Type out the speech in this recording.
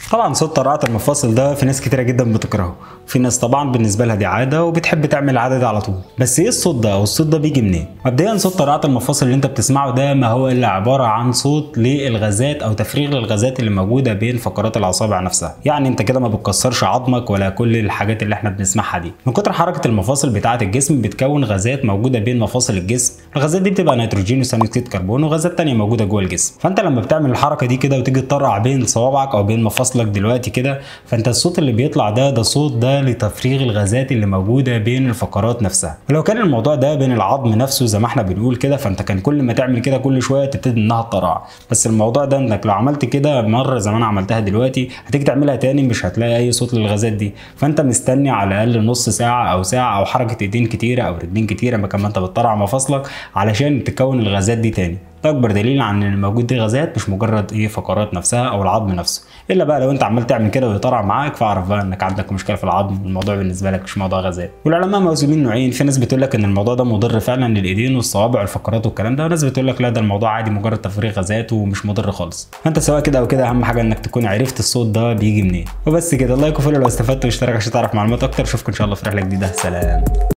طبعا صوت طرقعة المفاصل ده في ناس كتيرة جدا بتكرهه في ناس طبعا بالنسبة لها دي عادة وبتحب تعمل العادة دي على طول بس ايه الصوت ده او الصوت ده بيجي منين مبدئيا صوت طرقعة المفاصل اللي انت بتسمعه ده ما هو الا عبارة عن صوت للغازات او تفريغ للغازات اللي موجودة بين فقرات الاصابع نفسها يعني انت كده ما بتكسرش عظمك ولا كل الحاجات اللي احنا بنسمعها دي من كتر حركة المفاصل بتاعة الجسم بتكون غازات موجودة بين مفاصل الجسم الغازات دي بتبقى نيتروجين وثاني اكسيد كربون وغازات تانية موجودة جوه الجسم فانت لما بتعمل الحركة دي كده وتيجي تطرع بين صوابعك او بين مفاصلك دلوقتي كده فانت الصوت اللي بيطلع ده ده صوت ده لتفريغ الغازات اللي موجوده بين الفقرات نفسها ولو كان الموضوع ده بين العظم نفسه زي ما احنا بنقول كده فانت كان كل ما تعمل كده كل شويه تبتدي انها تطرع بس الموضوع ده انك لو عملت كده مره زي ما انا عملتها دلوقتي هتيجي تعملها تاني مش هتلاقي اي صوت للغازات دي فانت مستني على الاقل نص ساعه او ساعه او حركه ايدين كتيره او رجلين كتيره مكان ما انت بتطرع مفاصلك علشان تكون الغازات دي تاني ده اكبر دليل عن ان الموجود دي غازات مش مجرد ايه فقرات نفسها او العظم نفسه الا بقى لو انت عمال تعمل كده ويطرع معاك فاعرف بقى انك عندك مشكله في العظم والموضوع بالنسبه لك مش موضوع غازات والعلماء موزونين نوعين في ناس بتقول لك ان الموضوع ده مضر فعلا للايدين والصوابع والفقرات والكلام ده وناس بتقول لك لا ده الموضوع عادي مجرد تفريغ غازات ومش مضر خالص فانت سواء كده او كده اهم حاجه انك تكون عرفت الصوت ده بيجي منين وبس كده لايك وفولو لو استفدت واشترك عشان تعرف معلومات اكتر اشوفكم ان شاء الله في رحله جديده سلام